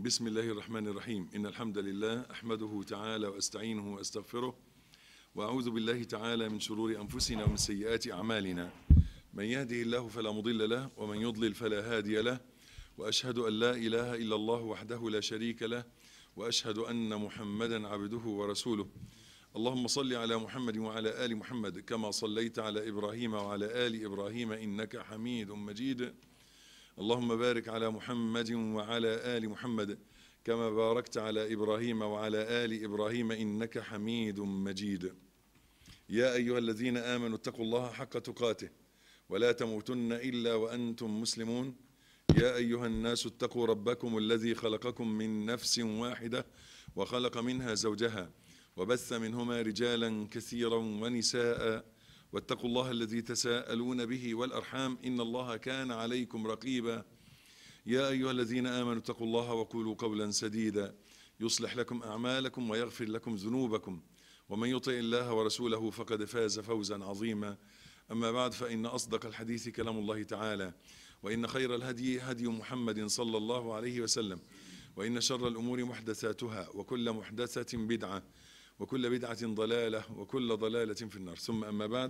بسم الله الرحمن الرحيم إن الحمد لله أحمده تعالى وأستعينه وأستغفره وأعوذ بالله تعالى من شرور أنفسنا ومن سيئات أعمالنا من يهده الله فلا مضل له ومن يضلل فلا هادي له وأشهد أن لا إله إلا الله وحده لا شريك له وأشهد أن محمدا عبده ورسوله اللهم صل على محمد وعلى آل محمد كما صليت على إبراهيم وعلى آل إبراهيم إنك حميد مجيد اللهم بارك على محمد وعلى آل محمد كما باركت على إبراهيم وعلى آل إبراهيم إنك حميد مجيد يا أيها الذين آمنوا اتقوا الله حق تقاته ولا تموتن إلا وأنتم مسلمون يا أيها الناس اتقوا ربكم الذي خلقكم من نفس واحدة وخلق منها زوجها وبث منهما رجالا كثيرا ونساء واتقوا الله الذي تساءلون به والأرحام إن الله كان عليكم رقيبا يا أيها الذين آمنوا اتقوا الله وقولوا قولا سديدا يصلح لكم أعمالكم ويغفر لكم ذنوبكم ومن يطع الله ورسوله فقد فاز فوزا عظيما أما بعد فإن أصدق الحديث كلام الله تعالى وإن خير الهدي هدي محمد صلى الله عليه وسلم وإن شر الأمور محدثاتها وكل محدثة بدعة وكل بدعة ضلالة وكل ضلالة في النار ثم أما بعد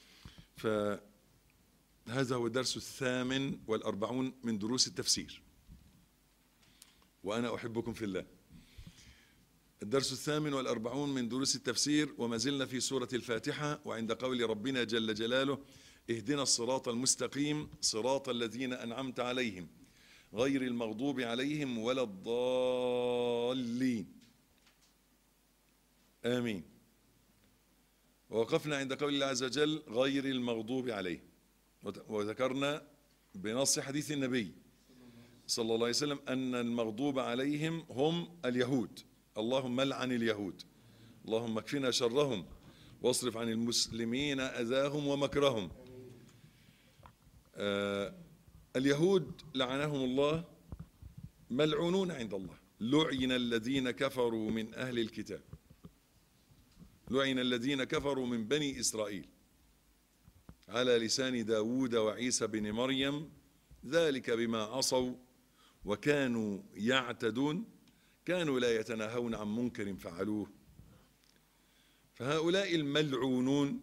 فهذا هو الدرس الثامن والأربعون من دروس التفسير وأنا أحبكم في الله الدرس الثامن والأربعون من دروس التفسير وما زلنا في سورة الفاتحة وعند قول ربنا جل جلاله اهدنا الصراط المستقيم صراط الذين أنعمت عليهم غير المغضوب عليهم ولا الضالين آمين ووقفنا عند قول الله عز وجل غير المغضوب عليه وذكرنا بنص حديث النبي صلى الله عليه وسلم أن المغضوب عليهم هم اليهود اللهم لعن اليهود اللهم اكفنا شرهم واصرف عن المسلمين أذاهم ومكرهم آه اليهود لعنهم الله ملعونون عند الله لعن الذين كفروا من أهل الكتاب لعن الذين كفروا من بني إسرائيل على لسان داود وعيسى بن مريم ذلك بما عصوا وكانوا يعتدون كانوا لا يتناهون عن منكر فعلوه فهؤلاء الملعونون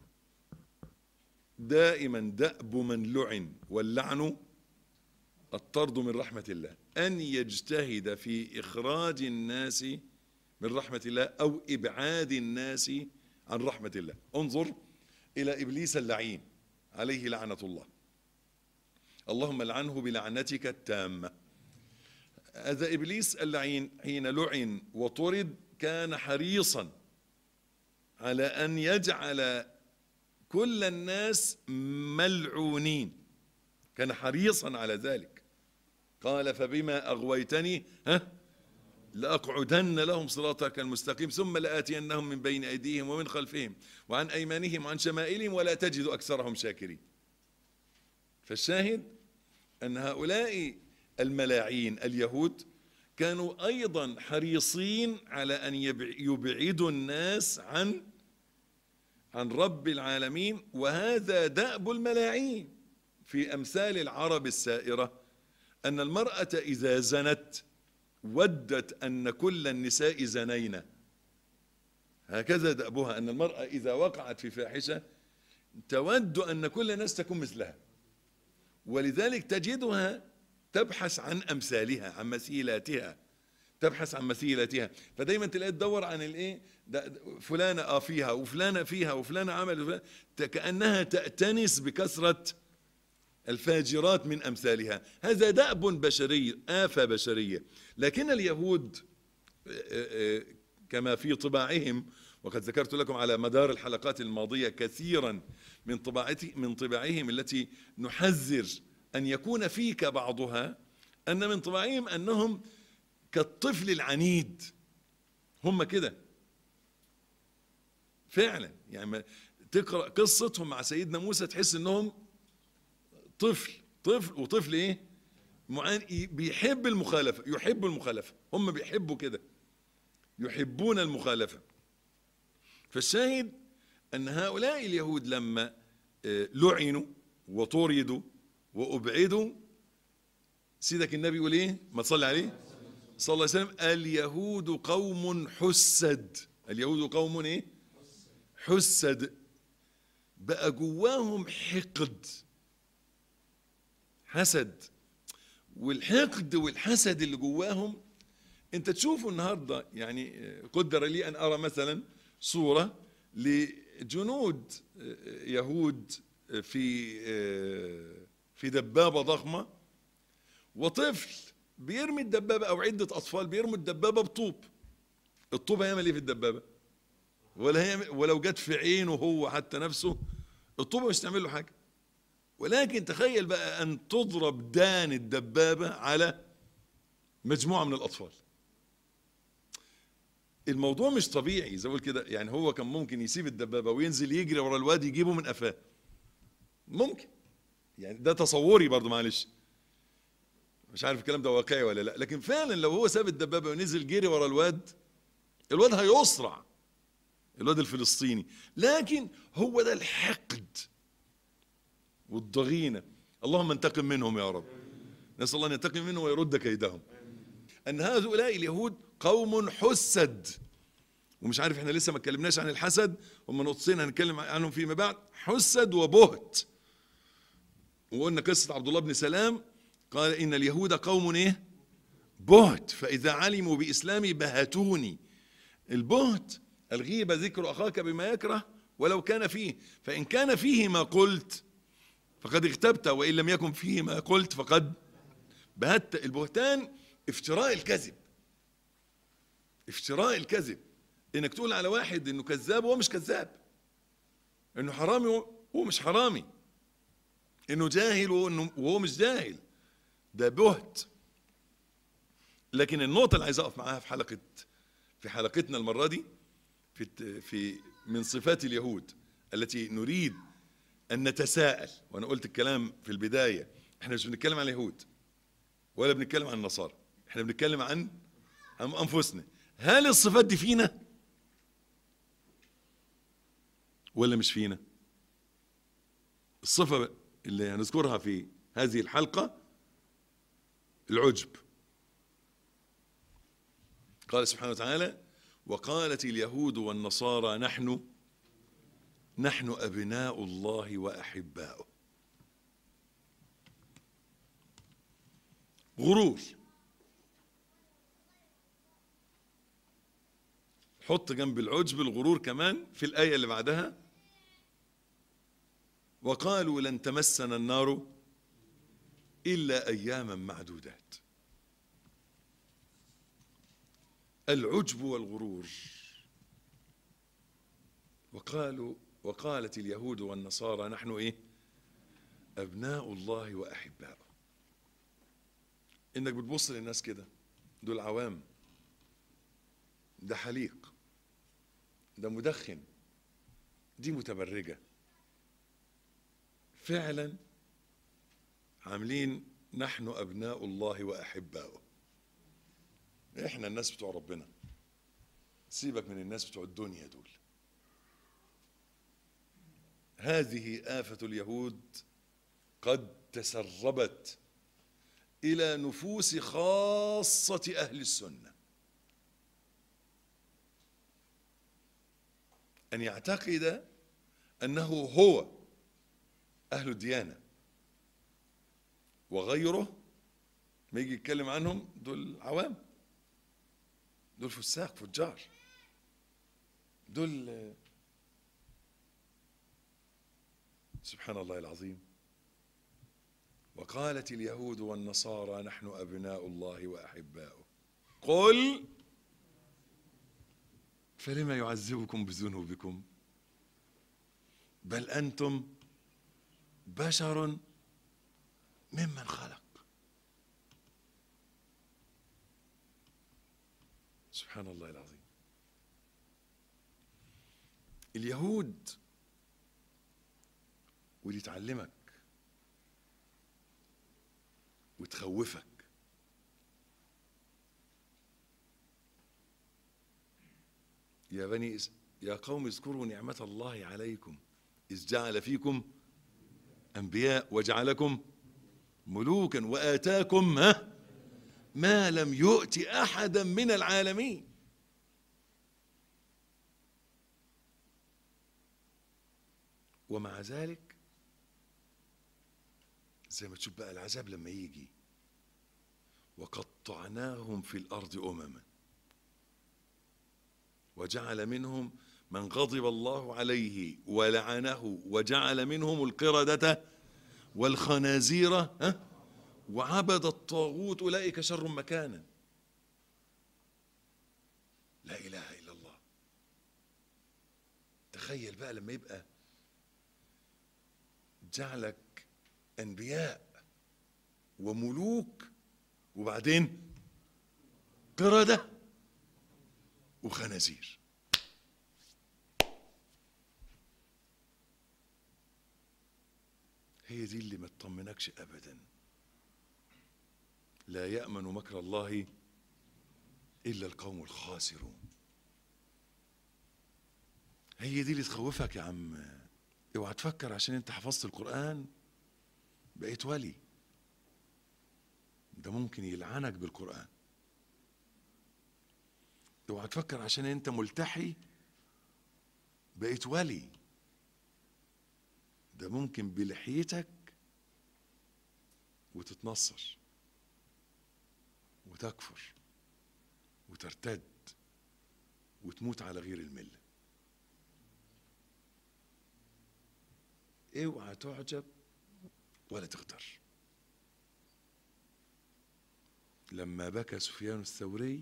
دائما دأب من لعن واللعن الطرد من رحمة الله أن يجتهد في إخراج الناس من رحمة الله أو إبعاد الناس عن رحمة الله انظر إلى إبليس اللعين عليه لعنة الله اللهم لعنه بلعنتك التامة هذا إبليس اللعين حين لعن وطرد كان حريصا على أن يجعل كل الناس ملعونين كان حريصا على ذلك قال فبما أغويتني ها لأقعدن لهم صراطك المستقيم ثم لآتينهم من بين أيديهم ومن خلفهم وعن أيمانهم وعن شمائلهم ولا تجد أكثرهم شاكرين فالشاهد أن هؤلاء الملاعين اليهود كانوا أيضا حريصين على أن يبعدوا الناس عن عن رب العالمين وهذا دأب الملاعين في أمثال العرب السائرة أن المرأة إذا زنت ودت أن كل النساء زنين هكذا دأبها أن المرأة إذا وقعت في فاحشة تود أن كل الناس تكون مثلها ولذلك تجدها تبحث عن أمثالها عن مثيلاتها تبحث عن مثيلاتها فدايما تلاقي تدور عن الايه فلانة اه فيها وفلانة فيها وفلانة عمل وفلانة كأنها تأتنس بكثرة الفاجرات من أمثالها هذا دأب بشري آفة بشرية لكن اليهود كما في طباعهم وقد ذكرت لكم على مدار الحلقات الماضية كثيرا من طباعتي من طباعهم التي نحذر أن يكون فيك بعضها أن من طباعهم أنهم كالطفل العنيد هم كده فعلا يعني تقرأ قصتهم مع سيدنا موسى تحس أنهم طفل طفل وطفل ايه معاني بيحب المخالفة يحب المخالفة هم بيحبوا كده يحبون المخالفة فالشاهد أن هؤلاء اليهود لما لعنوا وطردوا وأبعدوا سيدك النبي يقول ايه ما تصلي عليه صلى الله عليه وسلم اليهود قوم حسد اليهود قوم ايه حسد بقى جواهم حقد حسد والحقد والحسد اللي جواهم انت تشوفه النهارده يعني قدر لي ان ارى مثلا صوره لجنود يهود في في دبابه ضخمه وطفل بيرمي الدبابه او عده اطفال بيرموا الدبابه بطوب الطوب هيعمل ايه في الدبابه ولا هيعمل ولو جت في عينه هو حتى نفسه الطوبه مش تعمل له حاجه ولكن تخيل بقى ان تضرب دان الدبابه على مجموعه من الاطفال الموضوع مش طبيعي زي ما كده يعني هو كان ممكن يسيب الدبابه وينزل يجري ورا الواد يجيبه من قفاه ممكن يعني ده تصوري برضو معلش مش عارف الكلام ده واقعي ولا لا لكن فعلا لو هو ساب الدبابه ونزل جري ورا الواد الواد هيسرع الواد الفلسطيني لكن هو ده الحقد والضغينه اللهم انتقم منهم يا رب نسال الله ان ينتقم منهم ويرد كيدهم ان هؤلاء اليهود قوم حسد ومش عارف احنا لسه ما اتكلمناش عن الحسد هم نقطتين هنتكلم عنهم فيما بعد حسد وبهت وقلنا قصه عبد الله بن سلام قال ان اليهود قوم ايه بهت فاذا علموا باسلامي بهتوني البهت الغيبه ذكر اخاك بما يكره ولو كان فيه فان كان فيه ما قلت فقد اغتبت وان لم يكن فيه ما قلت فقد بهت البهتان افتراء الكذب افتراء الكذب انك تقول على واحد انه كذاب وهو مش كذاب انه حرامي وهو مش حرامي انه جاهل وهو مش جاهل ده بهت لكن النقطة اللي عايز اقف معاها في حلقة في حلقتنا المرة دي في في من صفات اليهود التي نريد ان نتساءل وانا قلت الكلام في البداية احنا مش بنتكلم عن اليهود ولا بنتكلم عن النصارى احنا بنتكلم عن عن انفسنا هل الصفات دي فينا ولا مش فينا الصفة اللي هنذكرها في هذه الحلقة العجب قال سبحانه وتعالى وقالت اليهود والنصارى نحن نحن أبناء الله وأحباؤه غرور حط جنب العجب الغرور كمان في الآية اللي بعدها وقالوا لن تمسنا النار إلا أياما معدودات العجب والغرور وقالوا وقالت اليهود والنصارى نحن ايه ابناء الله واحباؤه انك بتبص للناس كده دول عوام ده حليق ده مدخن دي متبرجه فعلا عاملين نحن ابناء الله واحباؤه احنا الناس بتوع ربنا سيبك من الناس بتوع الدنيا دول هذه آفة اليهود قد تسربت إلى نفوس خاصة أهل السنة أن يعتقد أنه هو أهل الديانة وغيره ما يجي يتكلم عنهم دول عوام دول فساق فجار دول سبحان الله العظيم وقالت اليهود والنصارى نحن أبناء الله وأحباؤه قل فلما يعذبكم بذنوبكم بل أنتم بشر ممن خلق سبحان الله العظيم اليهود ودي تعلمك وتخوفك يا بني إس... يا قوم اذكروا نعمة الله عليكم إذ جعل فيكم أنبياء وجعلكم ملوكا وآتاكم ها ما لم يؤت احدا من العالمين ومع ذلك زي ما تشوف بقى العذاب لما يجي وقطعناهم في الارض امما وجعل منهم من غضب الله عليه ولعنه وجعل منهم القردة والخنازير ها وعبد الطاغوت أولئك شر مكانا لا إله إلا الله تخيل بقى لما يبقى جعلك أنبياء وملوك وبعدين قردة وخنازير هي دي اللي ما تطمنكش ابدا لا يامن مكر الله الا القوم الخاسرون هي دي اللي تخوفك يا عم اوعى تفكر عشان انت حفظت القران بقيت ولي ده ممكن يلعنك بالقران اوعى تفكر عشان انت ملتحي بقيت ولي ده ممكن بلحيتك وتتنصر وتكفر وترتد وتموت على غير المله اوعى تعجب ولا تغتر لما بكى سفيان الثوري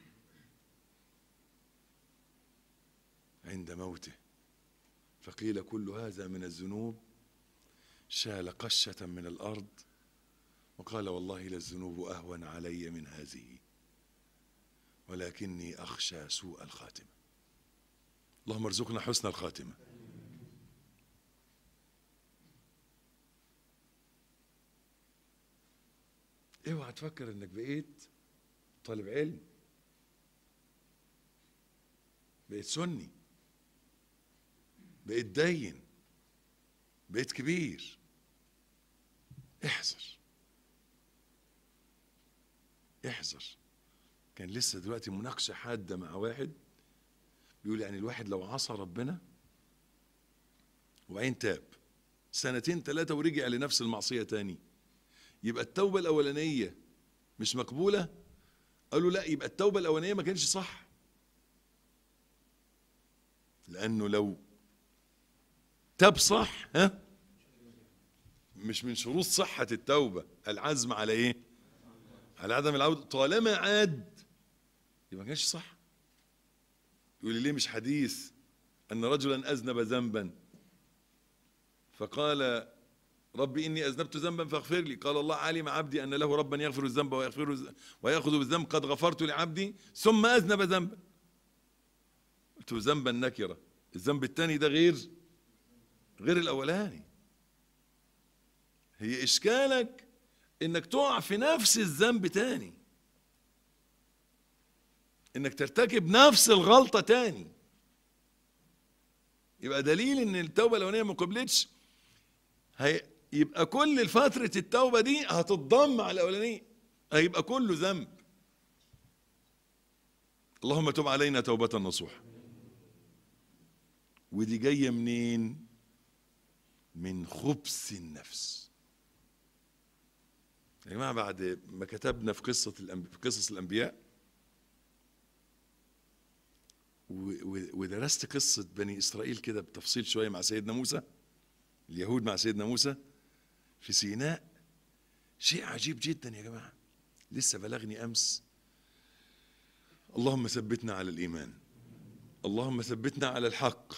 عند موته فقيل كل هذا من الذنوب شال قشة من الأرض وقال والله للذنوب أهون علي من هذه ولكني أخشى سوء الخاتمة اللهم ارزقنا حسن الخاتمة اوعى تفكر انك بقيت طالب علم بقيت سني بقيت دين بقيت كبير احذر احذر كان لسه دلوقتي مناقشة حادة مع واحد بيقول يعني الواحد لو عصى ربنا وبعدين تاب سنتين ثلاثة ورجع لنفس المعصية تاني يبقى التوبة الأولانية مش مقبولة قالوا لا يبقى التوبة الأولانية ما كانش صح لأنه لو تاب صح ها مش من شروط صحة التوبة العزم على ايه على عدم العودة طالما عاد يبقى ما كانش صح يقول لي ليه مش حديث أن رجلا أذنب ذنبا فقال ربي إني أذنبت ذنبا فاغفر لي قال الله علم عبدي أن له ربا يغفر الذنب ويغفر ويأخذ بالذنب قد غفرت لعبدي ثم أذنب ذنبا قلت ذنبا نكرة الذنب الثاني ده غير غير الأولاني هي إشكالك إنك تقع في نفس الذنب تاني إنك ترتكب نفس الغلطة تاني يبقى دليل إن التوبة الأولانية ما قبلتش هي يبقى كل فترة التوبة دي هتتضم على الأولانية هيبقى كله ذنب اللهم تب علينا توبة نصوح ودي جاية منين من خبث النفس يا جماعة بعد ما كتبنا في قصة الأنبياء في قصص الأنبياء ودرست قصة بني إسرائيل كده بتفصيل شوية مع سيدنا موسى اليهود مع سيدنا موسى في سيناء شيء عجيب جدا يا جماعة لسه بلغني أمس اللهم ثبتنا على الإيمان اللهم ثبتنا على الحق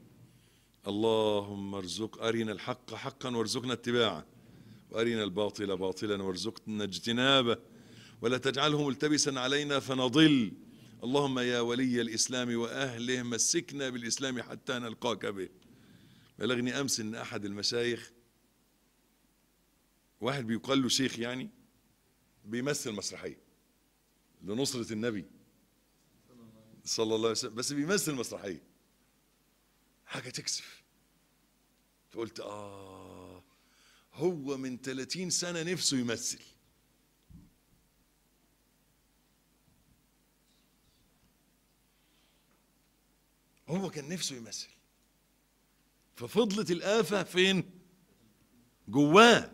اللهم ارزق أرنا الحق حقا وارزقنا اتباعه وأرنا الباطل باطلا وارزقنا اجتنابه ولا تجعله ملتبسا علينا فنضل اللهم يا ولي الإسلام وأهله مسكنا بالإسلام حتى نلقاك به بلغني أمس أن أحد المشايخ واحد بيقال له شيخ يعني بيمثل مسرحية لنصرة النبي صلى الله عليه وسلم بس بيمثل مسرحية حاجة تكسف فقلت آه هو من 30 سنة نفسه يمثل هو كان نفسه يمثل ففضلت الآفة فين جواه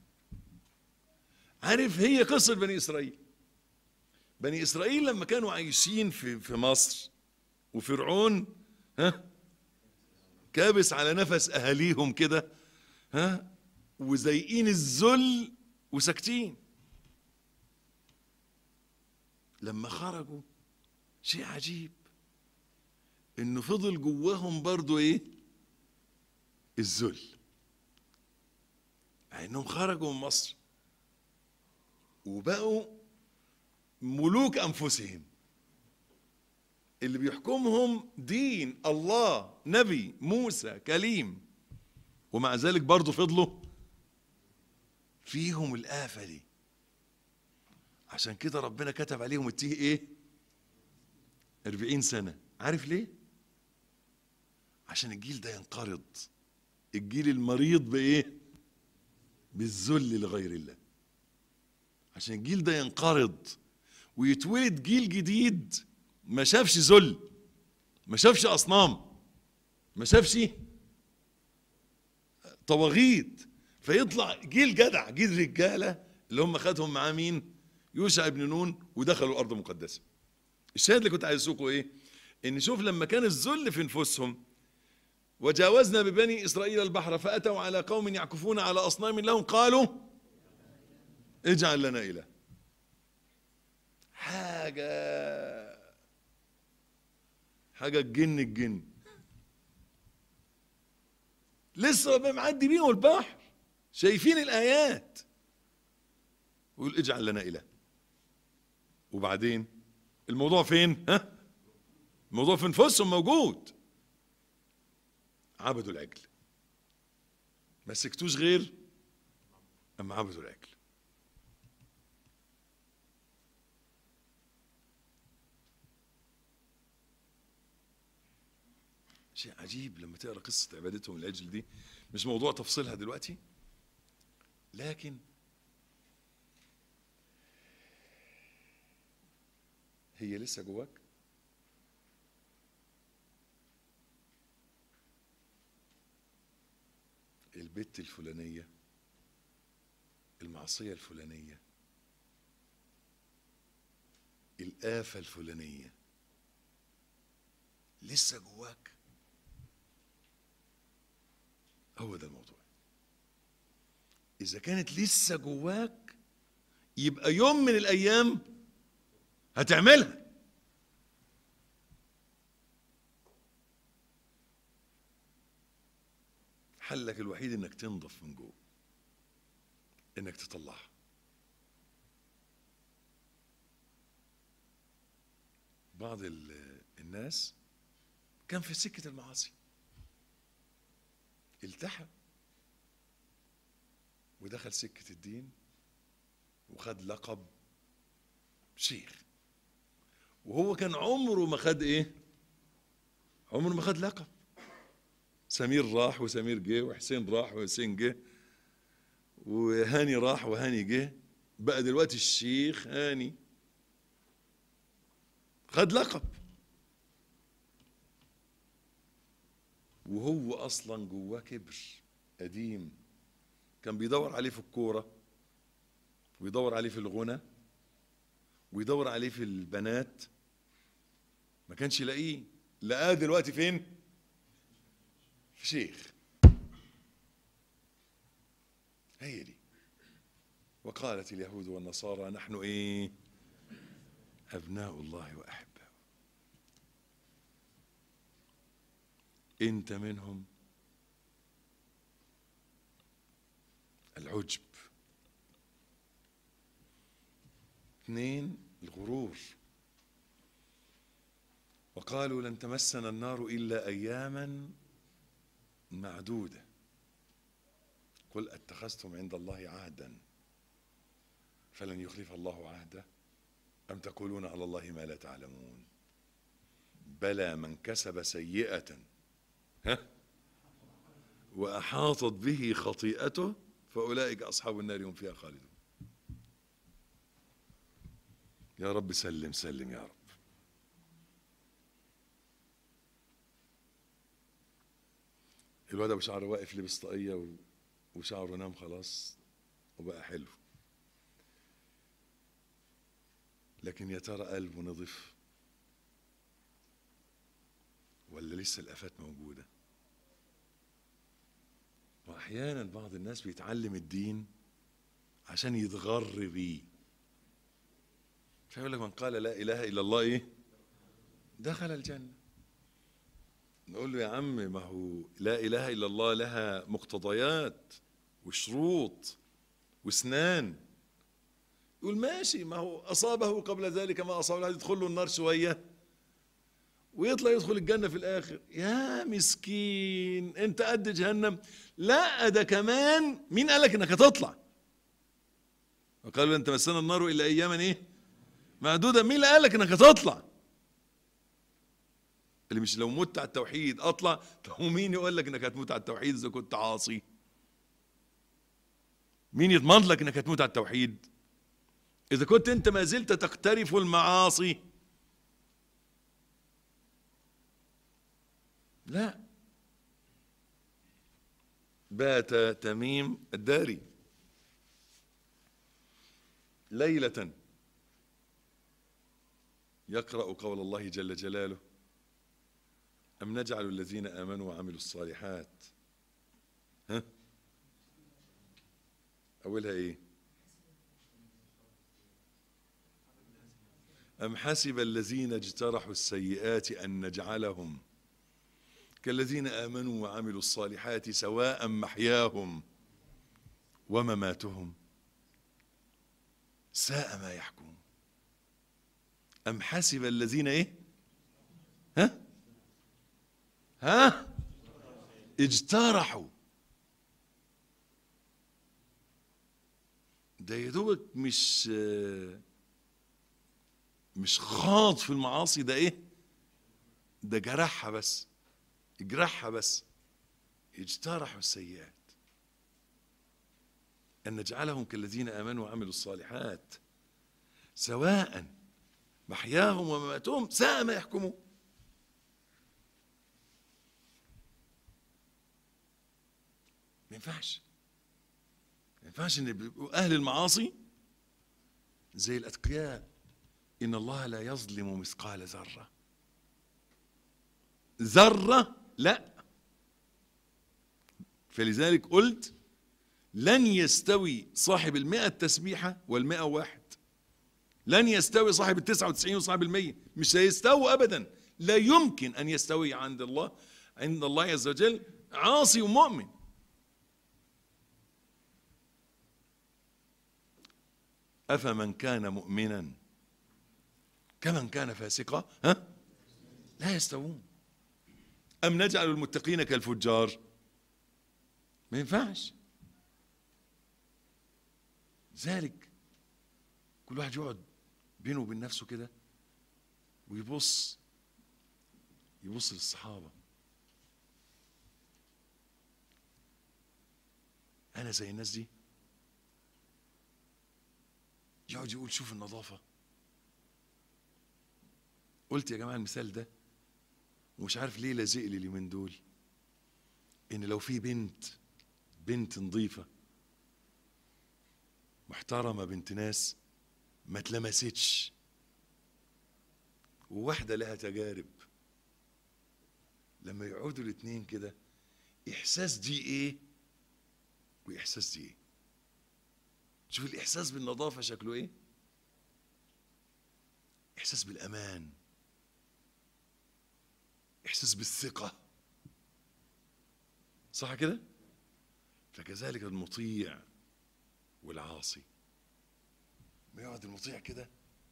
عارف هي قصة بني إسرائيل بني إسرائيل لما كانوا عايشين في في مصر وفرعون ها كابس على نفس أهاليهم كده ها وزيقين الذل وساكتين لما خرجوا شيء عجيب انه فضل جواهم برضو ايه الذل مع انهم خرجوا من مصر وبقوا ملوك انفسهم اللي بيحكمهم دين الله نبي موسى كليم ومع ذلك برضه فضلوا فيهم الآفة دي عشان كده ربنا كتب عليهم التيه ايه أربعين سنة عارف ليه عشان الجيل ده ينقرض الجيل المريض بإيه بالذل لغير الله عشان الجيل ده ينقرض ويتولد جيل جديد ما شافش ذل ما شافش أصنام ما شافش طواغيت فيطلع جيل جدع جيل رجالة اللي هم خدهم معاه مين يوشع بن نون ودخلوا الأرض المقدسة الشاهد اللي كنت عايز اسوقه ايه ان شوف لما كان الذل في نفوسهم وجاوزنا ببني اسرائيل البحر فاتوا على قوم يعكفون على اصنام لهم قالوا اجعل لنا اله حاجه حاجه الجن الجن لسه ربنا معدي بيهم البحر شايفين الايات ويقول اجعل لنا اله وبعدين الموضوع فين ها الموضوع في نفوسهم موجود عبدوا العجل ما سكتوش غير اما عبدوا العجل شيء عجيب لما تقرا قصه عبادتهم العجل دي مش موضوع تفصيلها دلوقتي لكن هي لسه جواك البت الفلانية المعصية الفلانية الآفة الفلانية لسه جواك هو ده الموضوع إذا كانت لسه جواك يبقى يوم من الأيام هتعملها حلك الوحيد انك تنضف من جوه انك تطلعها بعض الناس كان في سكة المعاصي التحى ودخل سكة الدين وخد لقب شيخ وهو كان عمره ما خد ايه عمره ما خد لقب سمير راح وسمير جه وحسين راح وحسين جه وهاني راح وهاني جه بقى دلوقتي الشيخ هاني خد لقب وهو اصلا جواه كبر قديم كان بيدور عليه في الكوره ويدور عليه في الغنى ويدور عليه في البنات ما كانش يلاقيه لقاه دلوقتي فين في شيخ هي دي وقالت اليهود والنصارى نحن ايه ابناء الله واحباؤه انت منهم العجب اثنين الغرور وقالوا لن تمسنا النار الا اياما معدوده قل اتخذتم عند الله عهدا فلن يخلف الله عهده ام تقولون على الله ما لا تعلمون بلى من كسب سيئه ها واحاطت به خطيئته فاولئك اصحاب النار هم فيها خالدون يا رب سلم سلم يا رب الواد ابو شعر واقف لبس طاقيه و- وشعره نام خلاص وبقى حلو لكن يا ترى قلبه نضف ولا لسه الافات موجوده واحيانا بعض الناس بيتعلم الدين عشان يتغر بيه فيقول لك من قال لا اله الا الله ايه دخل الجنه نقول له يا عم ما هو لا اله الا الله لها مقتضيات وشروط واسنان يقول ماشي ما هو اصابه قبل ذلك ما اصابه يدخل له النار شويه ويطلع يدخل الجنة في الآخر يا مسكين أنت قد جهنم لا ده كمان مين قالك إنك هتطلع وقالوا لن تمسنا النار إلا أياما إيه معدودة مين اللي قالك إنك هتطلع اللي مش لو مت على التوحيد أطلع طب ومين يقول لك إنك هتموت على التوحيد إذا كنت عاصي مين يضمن لك إنك هتموت على التوحيد إذا كنت أنت ما زلت تقترف المعاصي لا بات تميم الداري ليلة يقرأ قول الله جل جلاله أم نجعل الذين آمنوا وعملوا الصالحات ها أولها إيه أم حسب الذين اجترحوا السيئات أن نجعلهم كالذين آمنوا وعملوا الصالحات سواء محياهم ومماتهم ساء ما يحكمون أم حسب الذين إيه ها ها اجترحوا ده يا دوبك مش مش خاض في المعاصي ده ايه ده جرحها بس اجرحها بس اجترحوا السيئات أن نجعلهم كالذين آمنوا وعملوا الصالحات سواء محياهم ومماتهم ساء ما يحكمون ما ينفعش ما ينفعش ان يبقوا اهل المعاصي زي الاتقياء ان الله لا يظلم مثقال ذره ذرة لا فلذلك قلت لن يستوي صاحب المئة تسبيحة والمئة واحد لن يستوي صاحب التسعة وتسعين وصاحب المية مش هيستوي أبدا لا يمكن أن يستوي عند الله عند الله عز وجل عاصي ومؤمن أفمن كان مؤمنا كمن كان فاسقا ها لا يستوون أم نجعل المتقين كالفجار ما ينفعش ذلك كل واحد يقعد بينه وبين نفسه كده ويبص يبص للصحابة أنا زي الناس دي يقعد يقول شوف النظافة قلت يا جماعة المثال ده ومش عارف ليه لازق لي اليومين دول ان لو في بنت بنت نظيفه محترمه بنت ناس ما اتلمستش وواحده لها تجارب لما يقعدوا الاتنين كده احساس دي ايه واحساس دي ايه شوف الاحساس بالنظافه شكله ايه احساس بالامان احساس بالثقه صح كده فكذلك المطيع والعاصي ما يقعد المطيع كده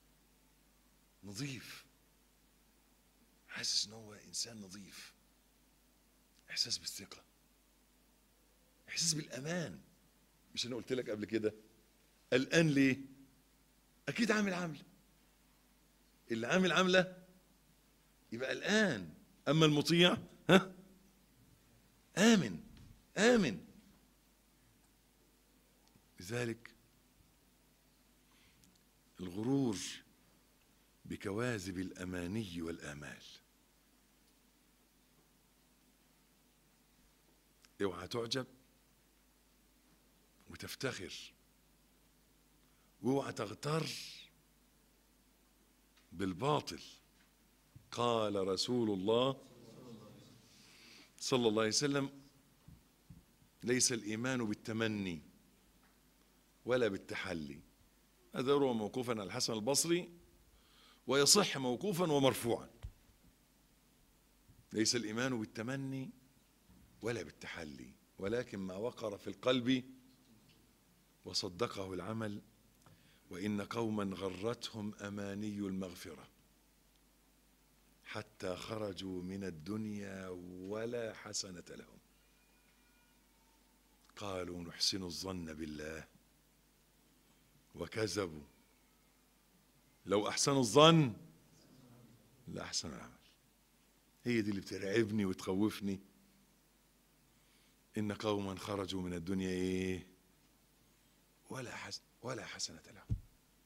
نظيف حاسس ان هو انسان نظيف احساس بالثقه احساس بالامان مش انا قلت لك قبل كده قلقان ليه اكيد عامل عامله اللي عامل عامله يبقى قلقان اما المطيع ها امن امن لذلك الغرور بكواذب الاماني والامال اوعى تعجب وتفتخر واوعى تغتر بالباطل قال رسول الله صلى الله عليه وسلم ليس الايمان بالتمني ولا بالتحلي هذا روى موقوفا على الحسن البصري ويصح موقوفا ومرفوعا ليس الايمان بالتمني ولا بالتحلي ولكن ما وقر في القلب وصدقه العمل وان قوما غرتهم اماني المغفره حتى خرجوا من الدنيا ولا حسنه لهم قالوا نحسن الظن بالله وكذبوا لو احسنوا الظن لاحسن العمل هي دي اللي بترعبني وتخوفني ان قوما خرجوا من الدنيا ايه ولا حسن ولا حسنه لهم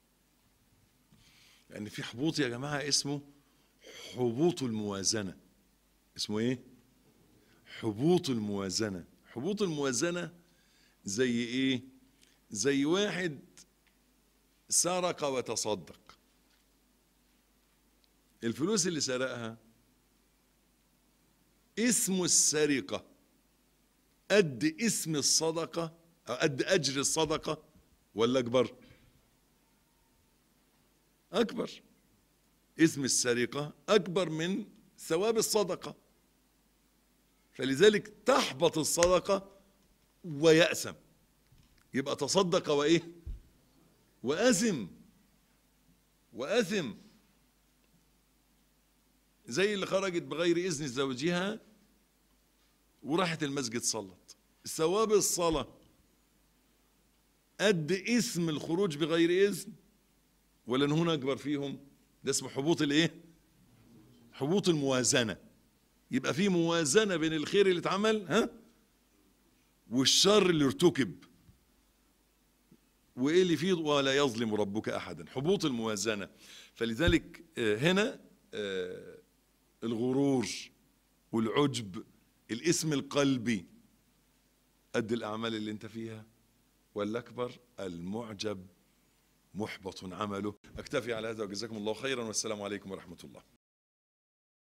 لان في حبوط يا جماعه اسمه حبوط الموازنه اسمه ايه حبوط الموازنه حبوط الموازنه زي ايه زي واحد سرق وتصدق الفلوس اللي سرقها اسم السرقة قد اسم الصدقة أو قد أجر الصدقة ولا أكبر أكبر اسم السرقة أكبر من ثواب الصدقة فلذلك تحبط الصدقة ويأسم يبقى تصدق وإيه وأثم وأثم زي اللي خرجت بغير إذن زوجها وراحت المسجد صلت ثواب الصلاة قد اسم الخروج بغير إذن ولا إن هنا أكبر فيهم ده اسمه حبوط الإيه حبوط الموازنة يبقى في موازنة بين الخير اللي اتعمل ها والشر اللي ارتكب وايه اللي فيه ولا يظلم ربك احدا حبوط الموازنه فلذلك هنا الغرور والعجب الاسم القلبي قد الاعمال اللي انت فيها والاكبر المعجب محبط عمله اكتفي على هذا وجزاكم الله خيرا والسلام عليكم ورحمه الله